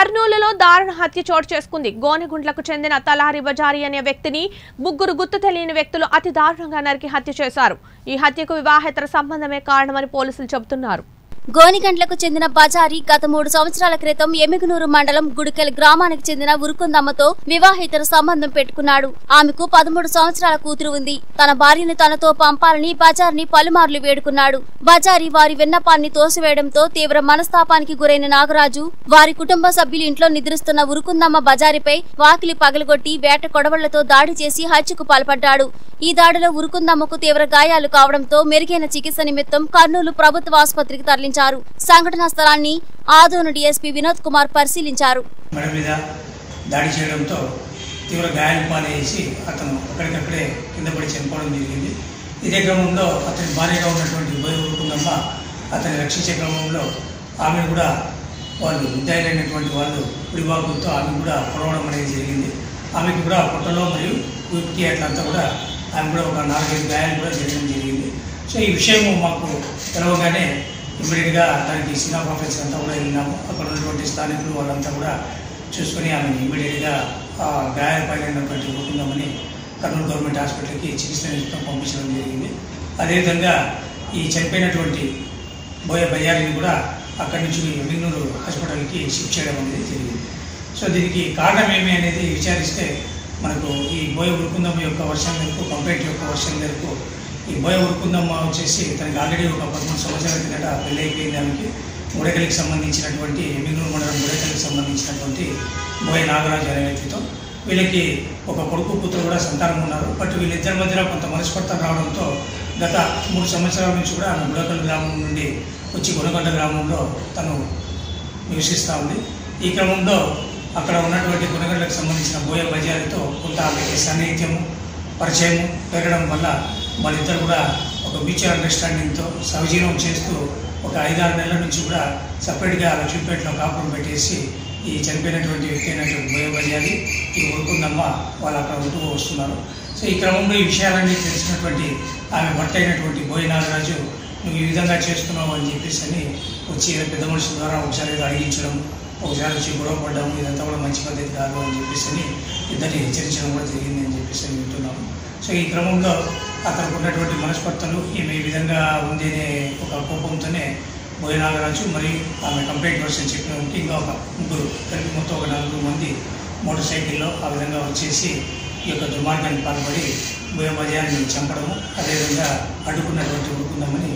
కర్నూలులో దారుణ హత్య చోటు చేసుకుంది గోనెగుండ్లకు చెందిన తలారి బజారి అనే వ్యక్తిని ముగ్గురు గుర్తు తెలియని వ్యక్తులు అతి దారుణంగా నరికి హత్య చేశారు ఈ హత్యకు వివాహేతర సంబంధమే కారణమని పోలీసులు చెబుతున్నారు గోనిగండ్లకు చెందిన బజారి గత మూడు సంవత్సరాల క్రితం ఎమిగనూరు మండలం గుడికెల్ గ్రామానికి చెందిన ఉరుకుందమ్మతో వివాహేతర సంబంధం పెట్టుకున్నాడు ఆమెకు పదమూడు సంవత్సరాల కూతురు ఉంది తన భార్యను తనతో పంపాలని బజార్ని పలుమార్లు వేడుకున్నాడు బజారి వారి విన్నపాన్ని తోసివేయడంతో తీవ్ర మనస్తాపానికి గురైన నాగరాజు వారి కుటుంబ సభ్యులు ఇంట్లో నిద్రిస్తున్న ఉరుకుందమ్మ బజారిపై వాకిలి పగలగొట్టి వేట కొడవళ్లతో దాడి చేసి హత్యకు పాల్పడ్డాడు ఈ దాడిలో ఉరుకుందమ్మకు తీవ్ర గాయాలు కావడంతో మెరుగైన చికిత్స నిమిత్తం కర్నూలు ప్రభుత్వ ఆసుపత్రికి తరలించారు సంఘటనా స్థలాన్ని ఆదోను డీఎస్పీ వినోద్ కుమార్ పరిశీలించారు మెడ మీద దాడి చేయడంతో తీవ్ర గాయాలు పాలయ్యేసి అతను అక్కడికక్కడే కింద పడి చనిపోవడం జరిగింది ఇదే క్రమంలో అతని భార్యగా ఉన్నటువంటి బోయ ఊరుకుందమ్మ అతన్ని రక్షించే క్రమంలో ఆమెను కూడా వాళ్ళు ముద్దాయిలైనటువంటి వాళ్ళు పిడిబాకులతో ఆమె కూడా పొడవడం అనేది జరిగింది ఆమెకు కూడా పొట్టలో మరియు వీపుకి అట్లంతా కూడా ఆమె కూడా ఒక నాలుగైదు గాయాలు కూడా జరగడం జరిగింది సో ఈ విషయం మాకు తెలవగానే ఇమ్మీడియట్గా దానికి సినాప్ ఆఫీస్ అంతా కూడా వెళ్ళినాము అక్కడ ఉన్నటువంటి స్థానికులు వాళ్ళంతా కూడా చూసుకొని ఆమెను ఇమ్మీడియట్గా ఆ గాయాలపైనటువంటి ఊరుకుందామని కర్నూలు గవర్నమెంట్ హాస్పిటల్కి చికిత్స నిమిత్తం పంపించడం జరిగింది అదేవిధంగా ఈ చనిపోయినటువంటి బోయ బయ్యారిని కూడా అక్కడి నుంచి మింగనూరు హాస్పిటల్కి షిఫ్ట్ చేయడం అనేది జరిగింది సో దీనికి కారణం ఏమి అనేది విచారిస్తే మనకు ఈ బోయ ఉరుకుందమ్మ యొక్క వర్షం మేరకు కంప్లైంట్ యొక్క వర్షం మేరకు ఈ బోయ ఉరుకుందమ్మ వచ్చేసి తనకి ఆల్రెడీ ఒక పదమూడు సంవత్సరాల కిందట పెళ్ళి అయిపోయింది ఆమెకి ముడకలికి సంబంధించినటువంటి మింగనూరు మండలం ముడకలికి సంబంధించినటువంటి బోయ నాగరాజు అనే వ్యక్తితో వీళ్ళకి ఒక కొడుకు కూతురు కూడా సంతానం ఉన్నారు బట్ వీళ్ళిద్దరి మధ్యలో కొంత మనస్పర్ధం రావడంతో గత మూడు సంవత్సరాల నుంచి కూడా ఆమె గుడకల్ గ్రామం నుండి వచ్చి గుణగొండ గ్రామంలో తను నివసిస్తూ ఉంది ఈ క్రమంలో అక్కడ ఉన్నటువంటి గుణగండ్లకు సంబంధించిన బోయ బజారితో కొంత ఆమెకి సన్నిహిత్యము పరిచయము పెరగడం వల్ల వాళ్ళిద్దరు కూడా ఒక మ్యూచువల్ అండర్స్టాండింగ్తో సహజీవనం చేస్తూ ఒక ఐదారు నెలల నుంచి కూడా సపరేట్గా లక్ష్మీపేటలో కాపురం పెట్టేసి ఈ చనిపోయినటువంటి వ్యక్తి అయినటువంటి బోయ బజారి ఈ ఉరుకుందమ్మ వాళ్ళు అక్కడ ఉంటూ వస్తున్నారు సో ఈ క్రమంలో ఈ విషయాలన్నీ తెలిసినటువంటి ఆమె భర్త అయినటువంటి బోయ నాగరాజు నువ్వు ఈ విధంగా చేస్తున్నావు అని చెప్పేసి అని వచ్చి ఏదో పెద్ద మనుషుల ద్వారా ఒకసారి ఏదో అడిగించడం ఒకసారి వచ్చి గొడవ పడ్డాము ఇదంతా కూడా మంచి పద్ధతి కాదు అని చెప్పేసి అని ఇద్దరిని హెచ్చరించడం కూడా జరిగింది అని చెప్పేసి అని వింటున్నాము సో ఈ క్రమంలో అతనికి ఉన్నటువంటి మనస్పర్ధలు ఈమె ఈ విధంగా ఉంది అనే ఒక కోపంతోనే బోయ నాగరాజు మరియు ఆమె కంప్లైంట్ వర్షన్ చెప్పిన ఉంటే ఇంకా ఒక ముగ్గురు కలిపి మొత్తం ఒక నలుగురు మంది మోటార్ సైకిల్లో ఆ విధంగా వచ్చేసి ఈ యొక్క దుర్మార్గానికి పాల్పడి బోయ బజార్ని చంపడము అదేవిధంగా అడ్డుకున్నటువంటి ఉడుకుందామని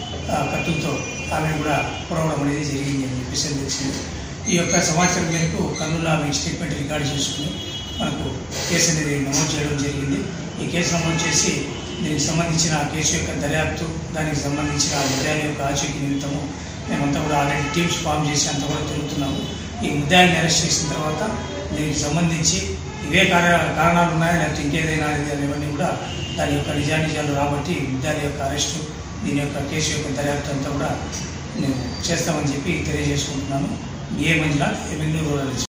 ఆ కత్తులతో ఆమెను కూడా పొడవడం అనేది జరిగింది అని చెప్పేసి అని తెలిసింది ఈ యొక్క సమాచారం మేరకు కర్నూలు ఆమె స్టేట్మెంట్ రికార్డు చేసుకుని మనకు కేసు అనేది నమోదు చేయడం జరిగింది ఈ కేసు నమోదు చేసి దీనికి సంబంధించిన ఆ కేసు యొక్క దర్యాప్తు దానికి సంబంధించిన ఆ ముద్దాయిల యొక్క ఆచూకీ నిమిత్తము మేమంతా కూడా ఆల్రెడీ టీమ్స్ ఫామ్ చేసి అంతా కూడా తిరుగుతున్నాము ఈ ముద్దాయిల్ని అరెస్ట్ చేసిన తర్వాత దీనికి సంబంధించి ఇవే కార కారణాలు ఉన్నాయా లేకపోతే ఇంకేదైనా అనేది అనేవన్నీ కూడా దాని యొక్క నిజానిజాలు రాబట్టి ముద్దాయిల యొక్క అరెస్టు దీని యొక్క కేసు యొక్క దర్యాప్తు అంతా కూడా నేను చేస్తామని చెప్పి తెలియజేసుకుంటున్నాను ఏ మంజుల ఎమ్మెల్యే రూరల్